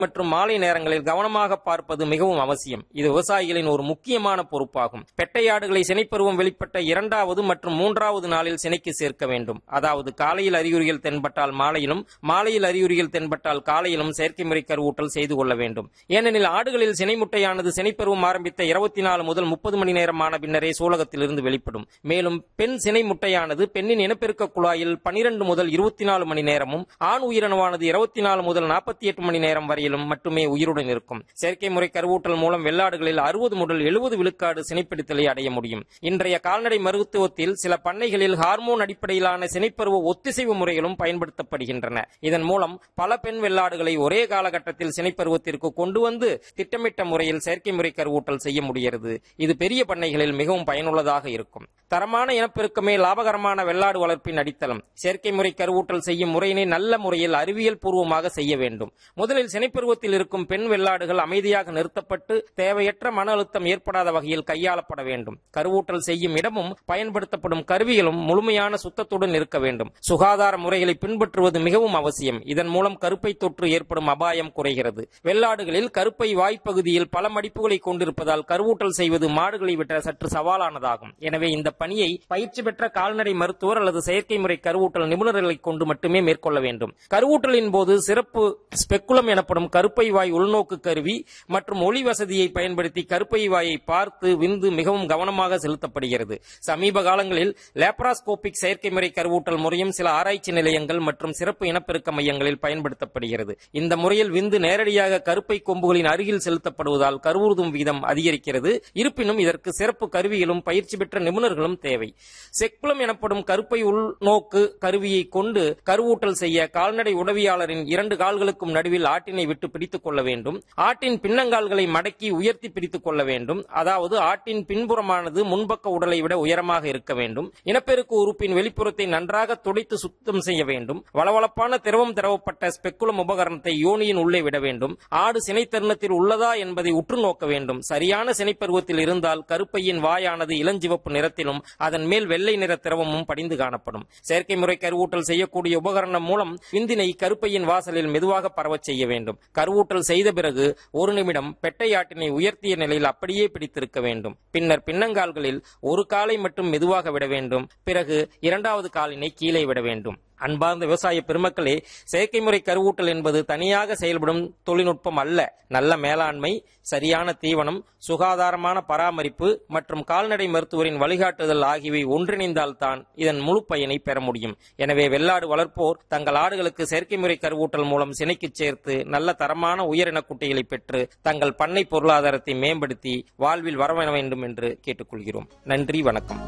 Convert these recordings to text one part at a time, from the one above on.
மற்றும் மாலை நேரங்களில் கவனமாக பார்ப்பது மிகவும் அவசியம் இது விவசாயிகளின் ஒரு முக்கியமான பொறுப்பாகும் பெட்டையாடுகளை சினைப்பருவம் வெளிப்பட்ட இரண்டாவது மற்றும் மூன்றாவது நாளில் சினைக்கு சேர்க்க வேண்டும் அதாவது காலையில் அறிகுறிகள் தென்பட்டால் மாலையிலும் மாலையில் அறிகுறிகள் தென்பட்டால் காலையிலும் செயற்கை முறை கருவூட்டல் செய்து கொள்ள வேண்டும் ஏனெனில் ஆடுகளில் சினை முட்டையானது சினைப்பருவம் ஆரம்பித்த இருபத்தி நாலு முதல் முப்பது மணி நேரமான பின்னரே சூலகத்திலிருந்து வெளிப்படும் மேலும் பெண் சினை முட்டையானது பெண்ணின் இனப்பெருக்க குழாயில் பனிரெண்டு முதல் இருபத்தி நாலு மணி நேரமும் ஆண் உயிரணுவானது இருபத்தி நாலு முதல் நாற்பத்தி எட்டு மணி நேரம் வரையிலும் மட்டுமே உயிருடன் இருக்கும் செயற்கை முறை கருவூட்டல் மூலம் வெள்ளாடுகளில் அறுபது முதல் எழுபது விழுக்காடு சினைப்பிடித்தலை அடைய முடியும் இன்றைய கால்நடை மருத்துவத்தில் சில பண்ணைகளில் ஹார்மோன் அடிப்படையிலான சினைப்பருவ ஒத்திசைவு முறைகளும் பயன்படுத்தப்படுகின்றன இதன் மூலம் பல பெண் வெள்ளாடுகளை ஒரே காலகட்டத்தில் சினைப்பருவத்திற்கு கொண்டு வந்து திட்டமிட்ட முறையில் செயற்கை முறை கருவூட்டல் செய்ய முடிகிறது இது பெரிய பண்ணைகளில் மிகவும் பயனுள்ளதாக இருக்கும் தரமான இனப்பெருக்கமே லாபகரமான வெள்ளாடு வளர்ப்பின் அடித்தளம் செயற்கை முறை கருவூட்டல் செய்யும் முறையினை நல்ல முறையில் அறிவியல் பூர்வமாக செய்ய வேண்டும் முதலில் சினைப்பருவத்தில் இருக்கும் பெண் வெள்ளாடுகள் அமைதியாக நிறுத்தப்பட்டு தேவையற்ற மன அழுத்தம் ஏற்படாத வகையில் கையாளப்பட வேண்டும் கருவூட்டல் செய்யும் இடமும் பயன்படுத்தப்படும் கருவிகளும் முழுமையான சுத்தத்துடன் இருக்க வேண்டும் சுகாதார முறைகளை பின்பற்றுவது மிகவும் அவசியம் இதன் மூலம் கருப்பை தொற்று ஏற்படும் அபாயம் குறைகிறது வெள்ளாடுகளில் கருப்பை வாய்ப்பகுதியில் பல மடிப்புகளை கொண்டிருப்பதால் கருவூட்டல் செய்வது மாடுகளை விட சற்று சவாலானதாகும் எனவே இந்த பணியை பயிற்சி பெற்ற கால்நடை மருத்துவர் அல்லது செயற்கை முறை கருவூட்டல் நிபுணர்களை கொண்டு மட்டுமே மேற்கொள்ள வேண்டும் கருவூட்டலின் போது சிறப்பு ஸ்பெக்குலம் எனப்படும் கருப்பை வாய் உள்நோக்கு கருவி மற்றும் ஒளி வசதியை பயன்படுத்தி கருப்பை வாயை பார்த்து விந்து மிகவும் கவனமாக செலுத்தப்படுகிறது சமீப காலங்களில் லேப்ராஸ்கோபிக் செயற்கை முறை கருவூட்டல் முறையும் சில ஆராய்ச்சி நிலையங்கள் மற்றும் சிறப்பு இனப்பெருக்க மையங்களில் பயன்படுத்தப்படுகிறது இந்த முறையில் விந்து நேரடியாக கருப்பை கொம்புகளின் அருகில் செலுத்தப்படுவதால் கருவுறுதும் வீதம் அதிகரிக்கிறது இருப்பினும் இதற்கு சிறப்பு கருவிகளும் பயிற்சி பெற்ற நிபுணர்களும் தேவை செக்குலம் எனப்படும் கருப்பை உள்நோக்கு கருவியை கொண்டு கருவூட்டல் செய்ய கால்நடை உதவியாளரின் இரண்டு கால்களுக்கும் நடுவில் ஆட்டினை விட்டு பிடித்துக் கொள்ள வேண்டும் ஆட்டின் பின்னங்கால்களை மடக்கி உயர்த்தி பிடித்துக் கொள்ள வேண்டும் அதாவது ஆட்டின் பின்புறமானது முன்பக்க உடலை விட உயரமாக இருக்க வேண்டும் இனப்பெருக்க உறுப்பின் வெளிப்புறத்தை நன்றாக துடைத்து சுத்தம் செய்ய வேண்டும் வளவளப்பான திரவம் திரவப்பட்ட ஸ்பெக்குலம் உபகரணத்தை யோனியின் உள்ளே விட வேண்டும் ஆடு சினை தருணத்தில் உள்ளதா என்பதை உற்று நோக்க வேண்டும் சரியான சினைப்பருவத்தில் இருந்தால் கருப்பையின் வாயானது இளஞ்சிவப்பு நிறத்திலும் அதன் மேல் வெள்ளை நிற திரவமும் படிந்து காணப்படும் செயற்கை முறை கருவூட்டல் செய்யக்கூடிய உபகரணம் மூலம் விந்தினை கருப்பையின் வாசலில் மெதுவாக பரவச் செய்ய வேண்டும் கருவூட்டல் செய்த பிறகு ஒரு நிமிடம் பெட்டையாட்டினை உயர்த்திய நிலையில் அப்படியே பிடித்திருக்க வேண்டும் பின்னர் பின்னங்கால்களில் ஒரு காலை மட்டும் மெதுவாக விட வேண்டும் பிறகு இரண்டாவது காலினை கீழே விட வேண்டும் அன்பார்ந்த விவசாய பெருமக்களே செயற்கை முறை கருவூட்டல் என்பது தனியாக செயல்படும் தொழில்நுட்பம் அல்ல நல்ல மேலாண்மை சரியான தீவனம் சுகாதாரமான பராமரிப்பு மற்றும் கால்நடை மருத்துவரின் வழிகாட்டுதல் ஆகியவை ஒன்றிணைந்தால்தான் இதன் முழு பயனை பெற முடியும் எனவே வெள்ளாடு வளர்ப்போர் தங்கள் ஆடுகளுக்கு செயற்கை முறை கருவூட்டல் மூலம் சினைக்கு சேர்த்து நல்ல தரமான உயரின குட்டிகளை பெற்று தங்கள் பண்ணை பொருளாதாரத்தை மேம்படுத்தி வாழ்வில் வரவ வேண்டும் என்று கேட்டுக்கொள்கிறோம் நன்றி வணக்கம்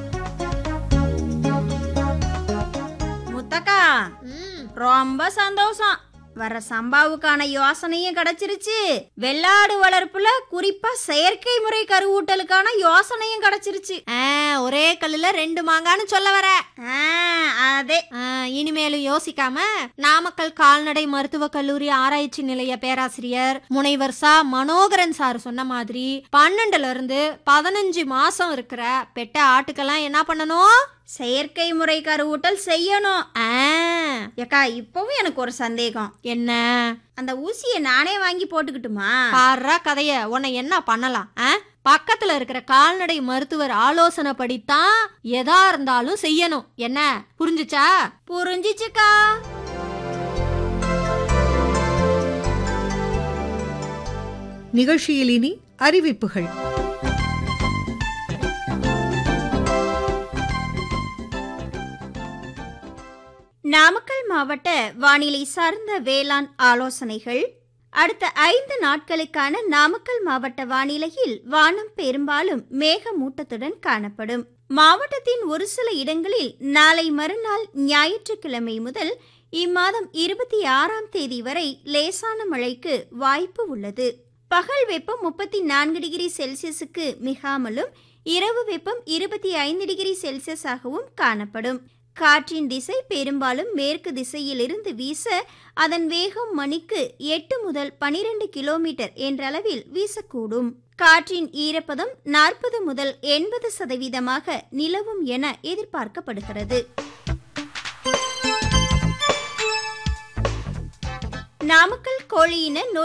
முத்தக்கா ரொம்ப சந்தோஷம் வர சம்பாவுக்கான யோசனையும் கிடைச்சிருச்சு வெள்ளாடு வளர்ப்புல குறிப்பா செயற்கை முறை கருவூட்டலுக்கான யோசனையும் கிடைச்சிருச்சு ஆ, ஒரே கல்லுல ரெண்டு மாங்கான்னு சொல்ல வர ஆ, அதே ஆ, இனிமேலும் யோசிக்காம நாமக்கல் கால்நடை மருத்துவக் கல்லூரி ஆராய்ச்சி நிலைய பேராசிரியர் முனைவர் சா மனோகரன் சார் சொன்ன மாதிரி பன்னெண்டுல இருந்து பதினஞ்சு மாசம் இருக்கிற பெட்ட ஆட்டுக்கெல்லாம் என்ன பண்ணணும் செயற்கை முறை கருவூட்டல் செய்யணும் ஆ, ஏக்கா இப்பவும் எனக்கு ஒரு சந்தேகம் என்ன அந்த ஊசியை நானே வாங்கி போட்டுக்கிட்டுமா பாடுறா கதைய உன்னை என்ன பண்ணலாம் ஆ? பக்கத்துல இருக்கிற கால்நடை மருத்துவர் ஆலோசனை படித்தான் எதா இருந்தாலும் செய்யணும் என்ன புரிஞ்சுச்சா புரிஞ்சிச்சுக்கா நிகழ்ச்சியில் இனி அறிவிப்புகள் நாமக்கல் மாவட்ட வானிலை சார்ந்த வேளாண் ஆலோசனைகள் அடுத்த ஐந்து நாட்களுக்கான நாமக்கல் மாவட்ட வானிலையில் வானம் பெரும்பாலும் மேகமூட்டத்துடன் காணப்படும் மாவட்டத்தின் ஒரு சில இடங்களில் நாளை மறுநாள் ஞாயிற்றுக்கிழமை முதல் இம்மாதம் இருபத்தி ஆறாம் தேதி வரை லேசான மழைக்கு வாய்ப்பு உள்ளது பகல் வெப்பம் முப்பத்தி நான்கு டிகிரி செல்சியஸுக்கு மிகாமலும் இரவு வெப்பம் இருபத்தி ஐந்து டிகிரி செல்சியஸாகவும் காணப்படும் காற்றின் திசை பெரும்பாலும் மேற்கு திசையிலிருந்து வீச அதன் வேகம் மணிக்கு எட்டு முதல் பனிரெண்டு கிலோமீட்டர் என்றளவில் வீசக்கூடும் காற்றின் ஈரப்பதம் நாற்பது முதல் எண்பது சதவீதமாக நிலவும் என எதிர்பார்க்கப்படுகிறது நாமக்கல் கோழியின நோய்